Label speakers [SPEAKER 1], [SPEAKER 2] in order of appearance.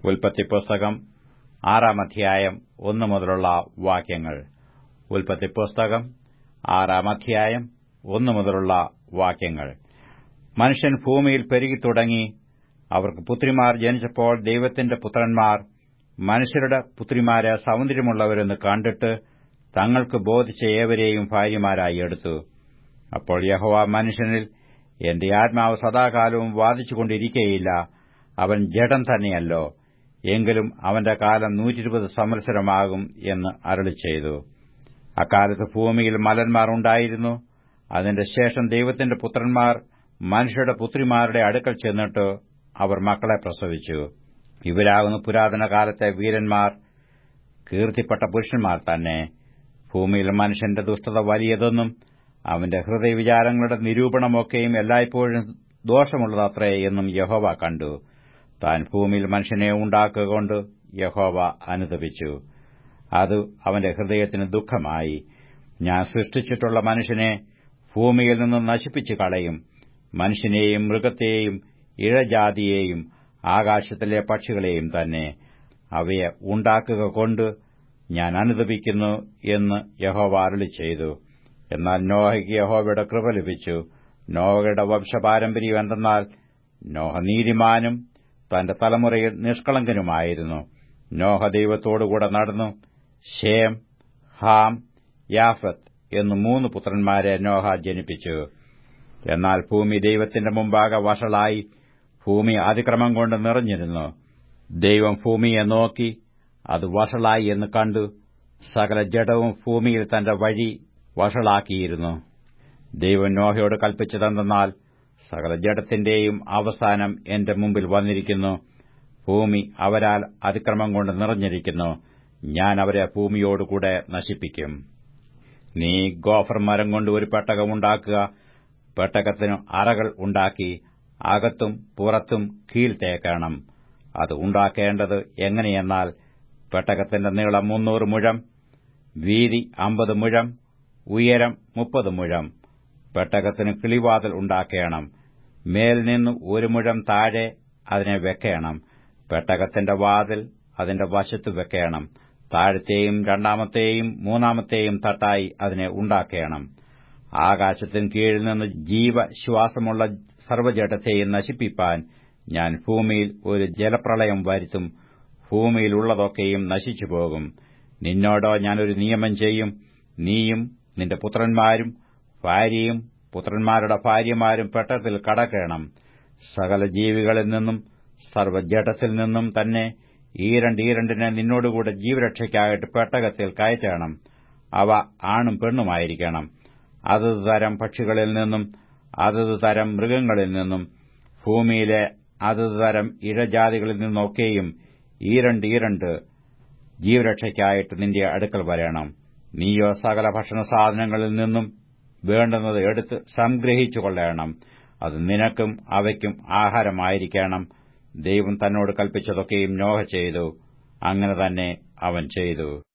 [SPEAKER 1] ഉൽപ്പത്തി പുസ്തകം ആറാം അധ്യായം ഒന്നു മുതലുള്ള വാക്യങ്ങൾ ഉൽപ്പത്തി പുസ്തകം ആറാം അധ്യായം ഒന്നു മുതലുള്ള വാക്യങ്ങൾ മനുഷ്യൻ ഭൂമിയിൽ പെരുകിത്തുടങ്ങി അവർക്ക് പുത്രിമാർ ജനിച്ചപ്പോൾ ദൈവത്തിന്റെ പുത്രന്മാർ മനുഷ്യരുടെ പുത്രിമാരെ സൗന്ദര്യമുള്ളവരെന്ന് കണ്ടിട്ട് തങ്ങൾക്ക് ബോധിച്ച ഏവരെയും ഭാര്യമാരായി എടുത്തു അപ്പോൾ യഹോവ മനുഷ്യനിൽ എന്റെ ആത്മാവ് സദാകാലവും വാദിച്ചുകൊണ്ടിരിക്കയില്ല അവൻ ജഡം തന്നെയല്ലോ എങ്കിലും അവന്റെ കാലം നൂറ്റിരുപത് സംവത്സരമാകും എന്ന് അരളി ചെയ്തു അക്കാലത്ത് ഭൂമിയിൽ മലന്മാർ ഉണ്ടായിരുന്നു അതിന്റെ ശേഷം ദൈവത്തിന്റെ പുത്രന്മാർ മനുഷ്യരുടെ പുത്രിമാരുടെ അടുക്കൽ ചെന്നിട്ട് അവർ മക്കളെ പ്രസവിച്ചു ഇവരാകുന്നു പുരാതന കാലത്തെ വീരന്മാർ കീർത്തിപ്പെട്ട പുരുഷന്മാർ തന്നെ ഭൂമിയിൽ മനുഷ്യന്റെ ദുഷ്ടത വലിയതെന്നും അവന്റെ ഹൃദയവിചാരങ്ങളുടെ നിരൂപണമൊക്കെയും എല്ലായ്പ്പോഴും ദോഷമുള്ളതത്രേ എന്നും യഹോവ കണ്ടു താൻ ഭൂമിയിൽ മനുഷ്യനെ ഉണ്ടാക്കുകൊണ്ട് യഹോവ അനുദപിച്ചു അത് അവന്റെ ഹൃദയത്തിന് ദുഃഖമായി ഞാൻ സൃഷ്ടിച്ചിട്ടുള്ള മനുഷ്യനെ ഭൂമിയിൽ നിന്ന് നശിപ്പിച്ചു കളയും മനുഷ്യനെയും മൃഗത്തെയും ഇഴജാതിയെയും ആകാശത്തിലെ പക്ഷികളെയും തന്നെ അവയെ ഉണ്ടാക്കുക കൊണ്ട് ഞാൻ അനുദപിക്കുന്നു എന്ന് യഹോവ അരുളി ചെയ്തു എന്നാൽ നോഹയ്ക്ക് യഹോവയുടെ കൃപ ലഭിച്ചു നോഹയുടെ വംശപാരമ്പര്യം എന്തെന്നാൽ നോഹ നീതിമാനും തന്റെ തലമുറയിൽ നിഷ്കളങ്കനുമായിരുന്നു നോഹ ദൈവത്തോടുകൂടെ നടന്നു ഷേം ഹാം യാഫത്ത് എന്നു മൂന്ന് പുത്രന്മാരെ നോഹ ജനിപ്പിച്ചു എന്നാൽ ഭൂമി ദൈവത്തിന്റെ മുമ്പാകെ വഷളായി ഭൂമി അതിക്രമം കൊണ്ട് നിറഞ്ഞിരുന്നു ദൈവം ഭൂമിയെ നോക്കി അത് വഷളായി എന്ന് കണ്ടു സകല ജഡവും ഭൂമിയിൽ തന്റെ വഴി വഷളാക്കിയിരുന്നു ദൈവം നോഹയോട് കൽപ്പിച്ചതെന്നാൽ സകല ജഡത്തിന്റെയും അവസാനം എന്റെ മുമ്പിൽ വന്നിരിക്കുന്നു ഭൂമി അവരാൽ അതിക്രമം കൊണ്ട് നിറഞ്ഞിരിക്കുന്നു ഞാൻ അവരെ ഭൂമിയോടുകൂടെ നശിപ്പിക്കും നീ ഗോഫർ മരം കൊണ്ട് ഒരു പെട്ടകമുണ്ടാക്കുക പെട്ടകത്തിന് അറകൾ ഉണ്ടാക്കി അകത്തും പുറത്തും കീൽ തേക്കണം അത് ഉണ്ടാക്കേണ്ടത് എങ്ങനെയെന്നാൽ പെട്ടകത്തിന്റെ നീളം മുന്നൂറ് മുഴം വീതി അമ്പത് മുഴം ഉയരം മുപ്പത് മുഴം പെട്ടകത്തിന് കിളിവാതിൽ ഉണ്ടാക്കണം മേൽ നിന്ന് ഒരു മുഴം താഴെ അതിനെ വെക്കണം പെട്ടകത്തിന്റെ വാതിൽ അതിന്റെ വശത്ത് വെക്കണം താഴത്തെയും രണ്ടാമത്തെയും മൂന്നാമത്തെയും തട്ടായി അതിനെ ഉണ്ടാക്കണം ആകാശത്തിന് കീഴിൽ നിന്ന് ജീവശ്വാസമുള്ള സർവ്വജടത്തെയും നശിപ്പിപ്പാൻ ഞാൻ ഭൂമിയിൽ ഒരു ജലപ്രളയം വരുത്തും ഭൂമിയിലുള്ളതൊക്കെയും നശിച്ചുപോകും നിന്നോടോ ഞാനൊരു നിയമം ചെയ്യും നീയും നിന്റെ പുത്രന്മാരും ഭാര്യയും പുത്രന്മാരുടെ ഭാര്യമാരും പെട്ടത്തിൽ കടക്കണം സകല ജീവികളിൽ നിന്നും സർവ്വജടത്തിൽ നിന്നും തന്നെ ഈരണ്ട് ഈരണ്ടിനെ നിന്നോടുകൂടെ ജീവരക്ഷയ്ക്കായിട്ട് പെട്ടകത്തിൽ കയറ്റണം അവ ആണും പെണ്ണുമായിരിക്കണം അതത് തരം പക്ഷികളിൽ നിന്നും അതത് തരം മൃഗങ്ങളിൽ നിന്നും ഭൂമിയിലെ അതത് തരം ഇഴജാതികളിൽ നിന്നൊക്കെയും ഈരണ്ട് ഈരണ്ട് ജീവരക്ഷയ്ക്കായിട്ട് നിന്റെ അടുക്കൽ വരണം നീയോ സകല ഭക്ഷണ സാധനങ്ങളിൽ നിന്നും വേണ്ടുന്നത് എടുത്ത് സംഗ്രഹിച്ചു കൊള്ളണം അത് നിനക്കും അവയ്ക്കും ആഹാരമായിരിക്കണം ദൈവം തന്നോട് കൽപ്പിച്ചതൊക്കെയും നോഹ ചെയ്തു അങ്ങനെ തന്നെ അവൻ ചെയ്തു